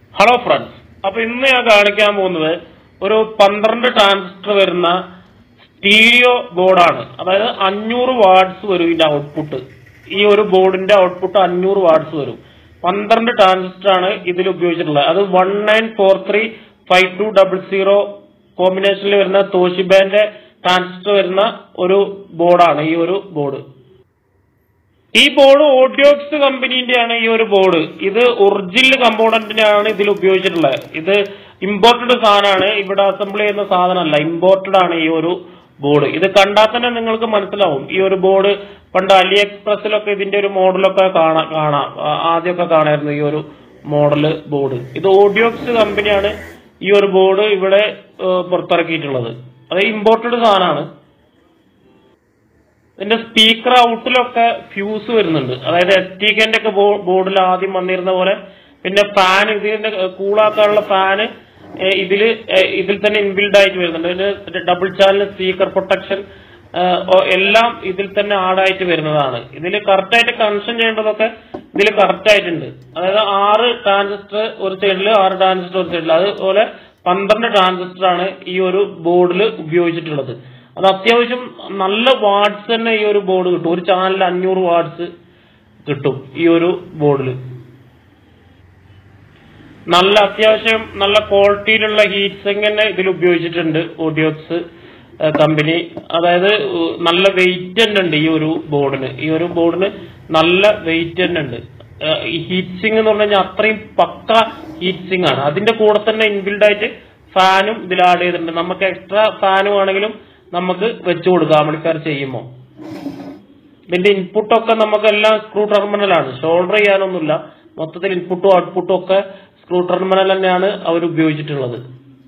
hello friends അപ്പൊ ഇന്ന് ഞാൻ കാണിക്കാൻ പോകുന്നത് ഒരു പന്ത്രണ്ട് ട്രാൻസിസ്റ്റർ വരുന്ന സ്റ്റീരിയോ ബോർഡാണ് അതായത് അഞ്ഞൂറ് വാട്ട്സ് വരും ഇതിന്റെ ഔട്ട്പുട്ട് ഈ ഒരു ബോർഡിന്റെ ഔട്ട്പുട്ട് അഞ്ഞൂറ് വാട്ട്സ് വരും പന്ത്രണ്ട് ട്രാൻസിസ്റ്റർ ആണ് ഇതിൽ ഉപയോഗിച്ചിട്ടുള്ളത് അത് one nine four three five two double zero കോമ്പിനേഷനിൽ വരുന്ന തോഷിബാന്റെ ട്രാൻസിസ്റ്റർ വരുന്ന ഒരു ബോർഡാണ് ഈ ഒരു ബോർഡ് ഈ ബോർഡ് ഓഡിയോക്സ് കമ്പനീന്റെയാണ് ഈ ഒരു ബോർഡ് ഇത് ഒറിജിനൽ കമ്പോണന്റിനാണ് ഇതിൽ ഉപയോഗിച്ചിട്ടുള്ളത് ഇത് ഇമ്പോർട്ടഡ് സാധനമാണ് ഇവിടെ അസംബിൾ ചെയ്യുന്ന സാധനമല്ല ഇമ്പോർട്ടഡ് ആണ് ഈ ഒരു ബോർഡ് ഇത് കണ്ടാൽ തന്നെ നിങ്ങൾക്ക് മനസ്സിലാവും ഈ ഒരു ബോർഡ് പണ്ട് അലി എക്സ്പ്രസിലൊക്കെ ഇതിന്റെ ഒരു മോഡലൊക്കെ കാണാം കാണാം ആ, ആദ്യമൊക്കെ കാണായിരുന്നു ഈ ഒരു മോഡല് ബോർഡ് ഇത് ഓഡിയോക്സ് കമ്പനിയാണ് ഈ ഒരു ബോർഡ് ഇവിടെ ഏഹ്, പുറത്തിറക്കിയിട്ടുള്ളത് അത് ഇമ്പോർട്ടഡ് സാധനമാണ് ഇതിന്റെ സ്പീക്കർ ഔട്ടിലൊക്കെ ഫ്യൂസ് വരുന്നുണ്ട് അതായത് എസ് ടി കെന്റെ ഒക്കെ ബോർഡിൽ ആദ്യം വന്നിരുന്ന പോലെ പിന്നെ ഫാൻ ഇതിന്റെ കൂളാക്കാനുള്ള ഫാന് ഇതില് ഏഹ് ഇതിൽ തന്നെ ഇൻബിൽഡ് ആയിട്ട് വരുന്നുണ്ട് ഇതിന് ഡബിൾ ചാനൽ സ്പീക്കർ പ്രൊട്ടക്ഷൻ എല്ലാം ഇതിൽ തന്നെ ആഡായിട്ട് വരുന്നതാണ് ഇതിൽ കറക്റ്റ് ആയിട്ട് കണക്ഷൻ ചെയ്യേണ്ടതൊക്കെ ഇതിൽ കറക്റ്റ് ആയിട്ടുണ്ട് അതായത് ആറ് ട്രാൻസിസ്റ്റർ ഒരു സൈഡിൽ ആറ് ട്രാൻസിസ്റ്റർ ഒരു സൈഡിൽ അതുപോലെ പന്ത്രണ്ട് ട്രാൻസിസ്റ്റർ ആണ് ഈ ഒരു ബോർഡിൽ ഉപയോഗിച്ചിട്ടുള്ളത് അത് അത്യാവശ്യം നല്ല വാട്ട്സ് തന്നെ ഈ ഒരു ബോർഡ് കിട്ടും ഒരു ചാനലിൽ അഞ്ഞൂറ് വാട്ട്സ് കിട്ടും ഈ ഒരു ബോർഡിൽ നല്ല അത്യാവശ്യം നല്ല ക്വാളിറ്റിയിലുള്ള ഹീറ്റ് സിങ്ക് തന്നെ ഇതിൽ ഉപയോഗിച്ചിട്ടുണ്ട് ഓഡിയോക്സ് കമ്പനി അതായത് ഉ- നല്ല വെയിറ്റ് തന്നെ ഉണ്ട് ഈ ഒരു ബോർഡിന് ഈ ഒരു ബോർഡിന് നല്ല വെയിറ്റ് തന്നെ ഉണ്ട് ഏഹ് ഈ ഹീറ്റ് സിങ്ക് എന്ന് പറഞ്ഞു കഴിഞ്ഞാൽ അത്രയും പക്ക ഹീറ്റ് സിങ്ക് ആണ് അതിന്റെ കൂടെ തന്നെ ഇൻബിൽഡ് ആയിട്ട് ഫാനും ഇതിൽ ആഡ് ചെയ്തിട്ടുണ്ട് നമുക്ക് എക്സ്ട്രാ ഫാനും ആണെങ്കിലും നമുക്ക് വെച്ചു കൊടുക്കാം ആംപ്ലിഫയർ ചെയ്യുമ്പോൾ ഇതിന്റെ ഇൻപുട്ടൊക്കെ നമുക്കെല്ലാം സ്ക്രൂ ടെർമിനലാണ് ഷോൾഡർ ചെയ്യാനൊന്നുമില്ല മൊത്തത്തിൽ ഇൻപുട്ടും ഔട്ട്പുട്ടും ഒക്കെ സ്ക്രൂ ടെർമിനൽ തന്നെയാണ് അവർ ഉപയോഗിച്ചിട്ടുള്ളത്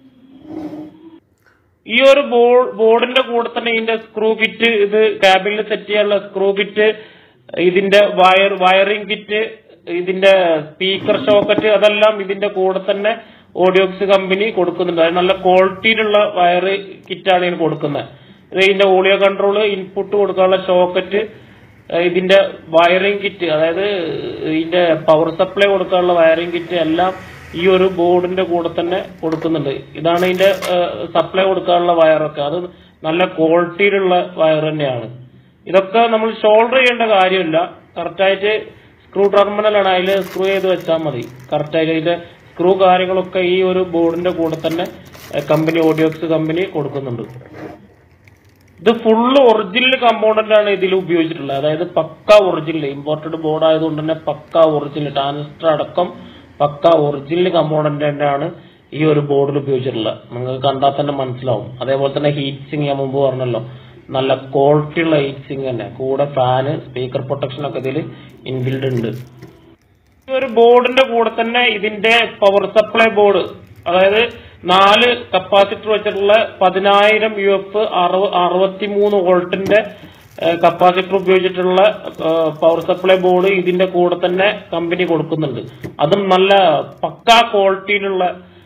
ഈ ഒരു ബോർഡ് ബോർഡിന്റെ കൂടെ തന്നെ ഇതിന്റെ സ്ക്രൂ കിറ്റ് ഇത് ക്യാബിനിൽ സെറ്റ് ചെയ്യാനുള്ള സ്ക്രൂ കിറ്റ് ഇതിന്റെ വയർ വയറിംഗ് കിറ്റ് ഇതിന്റെ സ്പീക്കർ ഷോക്കറ്റ് അതെല്ലാം ഇതിന്റെ കൂടെ തന്നെ ഓഡിയോക്സ് കമ്പനി കൊടുക്കുന്നുണ്ട് അത് നല്ല ക്വാളിറ്റിയിലുള്ള വയർ കിറ്റാണ് ഇതിന് കൊടുക്കുന്നത് ഇത് ഇതിന്റെ ഓഡിയോ കൺട്രോൾ ഇൻപുട്ട് കൊടുക്കാനുള്ള ഷോക്കറ്റ് ഇതിന്റെ വയറിംഗ് കിറ്റ് അതായത് ഇതിന്റെ പവർ സപ്ലൈ കൊടുക്കാനുള്ള വയറിംഗ് കിറ്റ് എല്ലാം ഈ ഒരു ബോർഡിന്റെ കൂടെ തന്നെ കൊടുക്കുന്നുണ്ട് ഇതാണ് ഇതിന്റെ സപ്ലൈ കൊടുക്കാനുള്ള വയറൊക്കെ അത് നല്ല ക്വാളിറ്റിയിലുള്ള വയർ തന്നെയാണ് ഇതൊക്കെ നമ്മൾ ഷോൾഡർ ചെയ്യേണ്ട കാര്യമില്ല കറക്റ്റായിട്ട് സ്ക്രൂ ടെർമിനലാണ് അതിൽ സ്ക്രൂ ചെയ്ത് വെച്ചാൽ മതി കറക്റ്റായിട്ട് അതിന്റെ സ്ക്രൂ കാര്യങ്ങളൊക്കെ ഈ ഒരു ബോർഡിന്റെ കൂടെ തന്നെ കമ്പനി ഓഡിയോക്സ് കമ്പനി കൊടുക്കുന്നുണ്ട് ഇത് ഫുള്ള് ഒറിജിനൽ കമ്പോണന്റ് ആണ് ഇതിൽ ഉപയോഗിച്ചിട്ടുള്ളത് അതായത് പക്ക ഒറിജിനൽ ഇമ്പോർട്ടഡ് ബോർഡ് ആയതുകൊണ്ട് തന്നെ പക്ക ഒറിജിനൽ ട്രാൻസിസ്റ്റർ അടക്കം പക്ക ഒറിജിനൽ കമ്പോണന്റ് തന്നെയാണ് ഈ ഒരു ബോർഡിൽ ഉപയോഗിച്ചിട്ടുള്ളത് നിങ്ങൾക്ക് കണ്ടാൽ തന്നെ മനസ്സിലാവും അതേപോലെ തന്നെ ഹീറ്റ് സിങ് ഞാൻ മുമ്പ് പറഞ്ഞല്ലോ നല്ല ക്വാളിറ്റി ഉള്ള ഹീറ്റ് സിങ് തന്നെ കൂടെ ഫാന് സ്പീക്കർ പ്രൊട്ടക്ഷൻ ഒക്കെ ഇതിൽ ഇൻബിൽഡ് ഉണ്ട് ഈ ഒരു ബോർഡിന്റെ കൂടെ തന്നെ ഇതിന്റെ പവർ സപ്ലൈ ബോർഡ് അതായത് നാല് കപ്പാസിറ്റർ വെച്ചിട്ടുള്ള പതിനായിരം യു എഫ് അറുപത്തിമൂന്ന് വോൾട്ടിന്റെ കപ്പാസിറ്റർ ഉപയോഗിച്ചിട്ടുള്ള പവർ സപ്ലൈ ബോർഡ് ഇതിന്റെ കൂടെ തന്നെ കമ്പനി കൊടുക്കുന്നുണ്ട് അതും നല്ല പക്കാ ക്വാളിറ്റിയിലുള്ള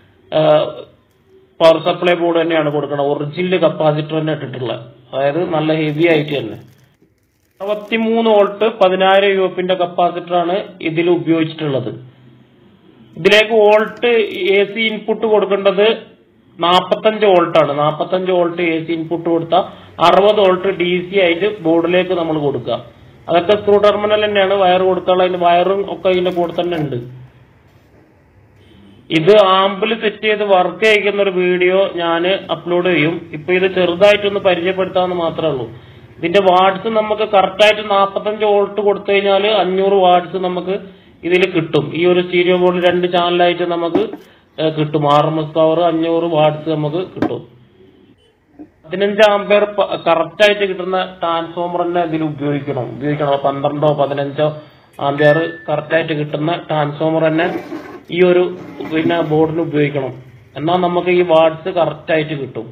പവർ സപ്ലൈ ബോർഡ് തന്നെയാണ് കൊടുക്കുന്നത് ഒറിജിനൽ കപ്പാസിറ്റർ തന്നെ ഇട്ടിട്ടുള്ളത് അതായത് നല്ല ഹെവി ആയിട്ട് തന്നെ അറുപത്തിമൂന്ന് വോൾട്ട് പതിനായിരം യു എഫിന്റെ കപ്പാസിറ്റർ ആണ് ഇതിൽ ഉപയോഗിച്ചിട്ടുള്ളത് ഇതിലേക്ക് വോൾട്ട് എ സി ഇൻപുട്ട് കൊടുക്കേണ്ടത് നാപ്പത്തഞ്ച് വോൾട്ട് ആണ് നാപ്പത്തഞ്ച് വോൾട്ട് എ സി ഇൻപുട്ട് കൊടുത്താൽ അറുപത് വോൾട്ട് ഡി സി ആയിട്ട് ബോർഡിലേക്ക് നമ്മൾ കൊടുക്കുക അതൊക്കെ സ്ക്രൂ ടെർമിനൽ തന്നെയാണ് വയർ കൊടുക്കാനുള്ള അതിന്റെ വയറും ഒക്കെ ഇതിന്റെ കൂടെ തന്നെ ഉണ്ട് ഇത് ആമ്പിൾ സെറ്റ് ചെയ്ത് വർക്ക് ചെയ്യിക്കുന്ന ഒരു വീഡിയോ ഞാൻ അപ്ലോഡ് ചെയ്യും ഇപ്പൊ ഇത് ചെറുതായിട്ടൊന്ന് പരിചയപ്പെടുത്താമെന്ന് മാത്രമേ ഉള്ളൂ ഇതിന്റെ വാട്സ് നമുക്ക് കറക്റ്റായിട്ട് നാൽപ്പത്തഞ്ച് വോൾട്ട് കൊടുത്തു കഴിഞ്ഞാൽ അഞ്ഞൂറ് വാട്സ് നമുക്ക് ഇതിൽ കിട്ടും ഈ ഒരു സ്റ്റീരിയോ ബോർഡിൽ രണ്ട് ചാനലായിട്ട് നമുക്ക് ഏഹ്, കിട്ടും ആർ എം എസ് പവർ അഞ്ഞൂറ് വാട്സ് നമുക്ക് കിട്ടും പതിനഞ്ച് ആംപയർ കറക്റ്റ് ആയിട്ട് കിട്ടുന്ന ട്രാൻസ്ഫോമർ തന്നെ ഇതിൽ ഉപയോഗിക്കണം ഉപയോഗിക്കണം പന്ത്രണ്ടോ പതിനഞ്ചോ ആംപയർ കറക്റ്റ് ആയിട്ട് കിട്ടുന്ന ട്രാൻസ്ഫോമർ തന്നെ ഈ ഒരു പിന്നെ ബോർഡിന് ഉപയോഗിക്കണം എന്നാൽ നമുക്ക് ഈ വാട്സ് കറക്റ്റ് ആയിട്ട് കിട്ടും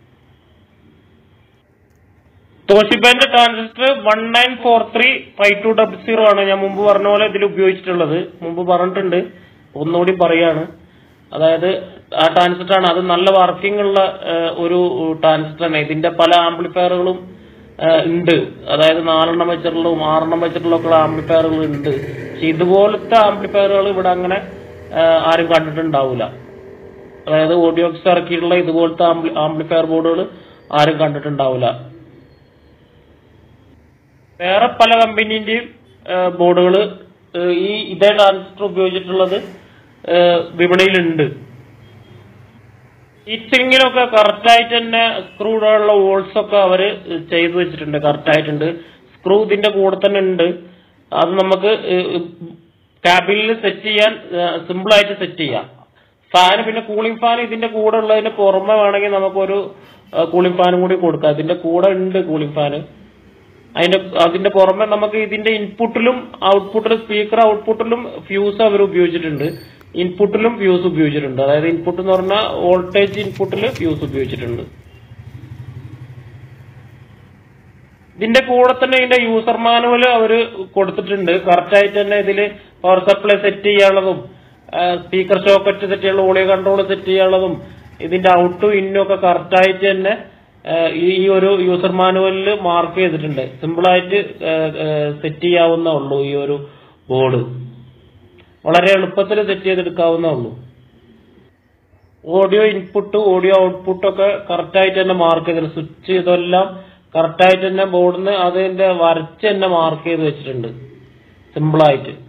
തോഷിബാന്റെ transistor one nine four three five two double zero ആണ് ഞാൻ മുമ്പ് പറഞ്ഞ പോലെ ഇതിൽ ഉപയോഗിച്ചിട്ടുള്ളത് മുമ്പ് പറഞ്ഞിട്ടുണ്ട് ഒന്നുകൂടി പറയാണ് അതായത് ആ ട്രാൻസിസ്റ്റർ ആണ് അത് നല്ല വർക്കിംഗ് ഉള്ള ഏഹ്, ഒരു ട്രാൻസിസ്റ്റർ ആണ് ഇതിന്റെ പല ആംപ്ലിഫയറുകളും ഉണ്ട് അതായത് നാലെണ്ണം വെച്ചിട്ടുള്ളതും ആറെണ്ണം വെച്ചിട്ടുള്ള ഒക്കെ ആംപ്ലിഫയറുകൾ ഉണ്ട് പക്ഷെ ഇതുപോലത്തെ ആംപ്ലിഫയറുകൾ ഇവിടെ അങ്ങനെ ആ, ആരും കണ്ടിട്ടുണ്ടാവില്ല അതായത് ഓഡിയോക്സ് ഇറക്കിയിട്ടുള്ള ഇതുപോലത്തെ ആംപ്ലിഫയർ ബോർഡുകൾ ആരും കണ്ടിട്ടുണ്ടാവില്ല വേറെ പല കമ്പനീന്റെയും ബോർഡുകൾ ഈ ഇതേ ട്രാൻസിസ്റ്റർ ഉപയോഗിച്ചിട്ടുള്ളത് ആ, വിപണിയിലുണ്ട് ഹീറ്റിങ്ങിനൊക്കെ കറക്റ്റ് ആയിട്ട് തന്നെ സ്ക്രൂ ഇടാനുള്ള ഹോൾസ് ഒക്കെ അവര് ചെയ്തു വെച്ചിട്ടുണ്ട് കറക്റ്റ് ആയിട്ടുണ്ട് സ്ക്രൂ ഇതിന്റെ കൂടെ തന്നെ ഉണ്ട് അത് നമുക്ക് ക്യാബിനിൽ സെറ്റ് ചെയ്യാൻ സിമ്പിൾ ആയിട്ട് സെറ്റ് ചെയ്യാം ഫാൻ പിന്നെ കൂളിംഗ് ഫാൻ ഇതിന്റെ കൂടെ ഉള്ളതിന് പുറമെ വേണമെങ്കിൽ നമുക്കൊരു കൂളിംഗ് ഫാനും കൂടി കൊടുക്കാം ഇതിന്റെ കൂടെ ഉണ്ട് കൂളിംഗ് ഫാൻ അതിന്റെ അതിന്റെ പുറമെ നമുക്ക് ഇതിന്റെ ഇൻപുട്ടിലും ഔട്ട്പുട്ടിലും സ്പീക്കർ ഔട്ട്പുട്ടിലും ഫ്യൂസ് അവർ ഉപയോഗിച്ചിട്ടുണ്ട് ഇൻപുട്ടിലും ഫ്യൂസ് ഉപയോഗിച്ചിട്ടുണ്ട് അതായത് ഇൻപുട്ട് എന്ന് പറഞ്ഞാൽ വോൾട്ടേജ് ഇൻപുട്ടിൽ ഫ്യൂസ് ഉപയോഗിച്ചിട്ടുണ്ട് ഇതിന്റെ കൂടെ തന്നെ ഇതിന്റെ യൂസർ മാനുവൽ അവര് കൊടുത്തിട്ടുണ്ട് കറക്റ്റ് ആയിട്ട് തന്നെ ഇതില് പവർ സപ്ലൈ സെറ്റ് ചെയ്യാനുള്ളതും സ്പീക്കർ ഷോക്കറ്റ് സെറ്റ് ചെയ്യാനുള്ള ഓഡിയോ കൺട്രോൾ സെറ്റ് ചെയ്യാനുള്ളതും ഇതിന്റെ ഔട്ടും ഇന്നും ഒക്കെ കറക്റ്റ് ആയിട്ട് തന്നെ ആ, ഈ ഈ ഒരു യൂസർ മാനുവലിൽ മാർക്ക് ചെയ്തിട്ടുണ്ട് സിമ്പിൾ ആയിട്ട് സെറ്റ് ചെയ്യാവുന്ന ഉള്ളൂ ഈ ഒരു ബോർഡ് വളരെ എളുപ്പത്തിൽ സെറ്റ് ചെയ്തെടുക്കാവുന്നേ ഉള്ളൂ ഓഡിയോ ഇൻപുട്ട് ഓഡിയോ ഔട്ട്പുട്ട് ഒക്കെ കറക്റ്റ് ആയിട്ട് തന്നെ മാർക്ക് ചെയ്തിട്ടുണ്ട് സ്വിച്ച് ഇതെല്ലാം കറക്റ്റ് ആയിട്ട് തന്നെ ബോർഡിന് അതിന്റെ വരച്ച് തന്നെ മാർക്ക് ചെയ്ത് വെച്ചിട്ടുണ്ട് സിമ്പിൾ ആയിട്ട്